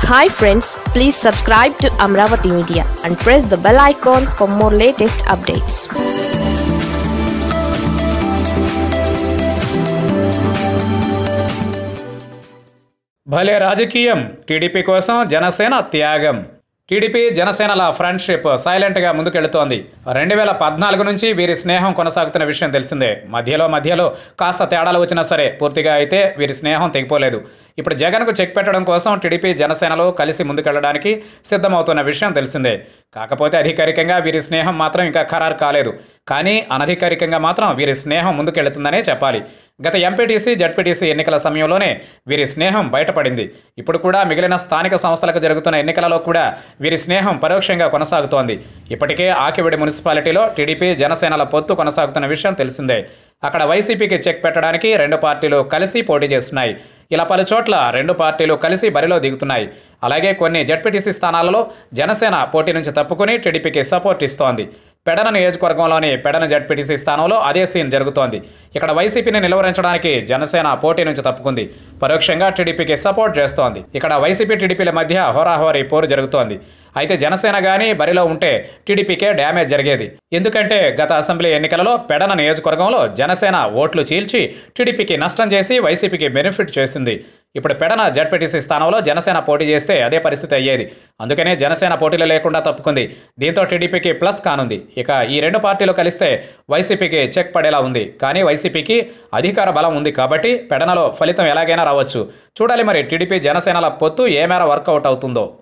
hi friends please subscribe to Amaravati media and press the bell icon for more latest updates భలే రాజకీయం TDP కోసం జనసేన త్యాగం TDP జనసేనల friendship సైలెంట్గా ముందుకెళ్తోంది రెండు వేల పద్నాలుగు నుంచి వీరి స్నేహం కొనసాగుతున్న విషయం తెలిసిందే మధ్యలో మధ్యలో కాస్త తేడాలు వచ్చినా సరే పూర్తిగా అయితే వీరి స్నేహం తెగిపోలేదు ఇప్పుడు జగన్కు చెక్ పెట్టడం కోసం టీడీపీ జనసేనలు కలిసి ముందుకెళ్లడానికి సిద్ధమవుతున్న విషయం తెలిసిందే కాకపోతే అధికారికంగా వీరి స్నేహం మాత్రం ఇంకా ఖరారు కాలేదు కానీ అనధికారికంగా మాత్రం వీరి స్నేహం ముందుకెళ్తుందనే చెప్పాలి గత ఎంపీటీసీ జడ్పీటీసీ ఎన్నికల సమయంలోనే వీరి స్నేహం బయటపడింది ఇప్పుడు కూడా మిగిలిన స్థానిక సంస్థలకు జరుగుతున్న ఎన్నికలలో కూడా వీరి స్నేహం పరోక్షంగా కొనసాగుతోంది ఇప్పటికే ఆకివిడి మున్సిపాలిటీలో టీడీపీ జనసేనల పొత్తు కొనసాగుతున్న విషయం తెలిసిందే అక్కడ వైసీపీకి చెక్ పెట్టడానికి రెండు పార్టీలు కలిసి పోటీ చేస్తున్నాయి ఇలా పలు చోట్ల రెండు పార్టీలు కలిసి బరిలో దిగుతున్నాయి అలాగే కొన్ని జడ్పీటీసీ స్థానాలలో జనసేన పోటీ నుంచి తప్పుకుని టీడీపీకి సపోర్ట్ ఇస్తోంది పెడన నియోజకవర్గంలోని పెడన జడ్పీటీసీ స్థానంలో అదే సీన్ జరుగుతోంది ఇక్కడ వైసీపీని నిలువరించడానికి జనసేన పోటీ నుంచి తప్పుకుంది పరోక్షంగా టీడీపీకి సపోర్ట్ చేస్తోంది ఇక్కడ వైసీపీ టీడీపీల మధ్య హోరాహోరీ పోరు జరుగుతోంది అయితే జనసేన కానీ బరిలో ఉంటే టీడీపీకే డ్యామేజ్ జరిగేది ఎందుకంటే గత అసెంబ్లీ ఎన్నికలలో పెడన నియోజకవర్గంలో జనసేన ఓట్లు చీల్చి టీడీపీకి నష్టం చేసి వైసీపీకి బెనిఫిట్ చేసింది ఇప్పుడు పెడన జడ్పీటీసీ స్థానంలో జనసేన పోటీ చేస్తే అదే పరిస్థితి అయ్యేది అందుకనే జనసేన పోటీలు లేకుండా తప్పుకుంది దీంతో టీడీపీకి ప్లస్ కానుంది ఇక ఈ రెండు పార్టీలు కలిస్తే వైసీపీకి చెక్ పడేలా ఉంది కానీ వైసీపీకి అధికార బలం ఉంది కాబట్టి పెడనలో ఫలితం ఎలాగైనా రావచ్చు చూడాలి మరి టీడీపీ జనసేనల పొత్తు ఏ మేర వర్కౌట్ అవుతుందో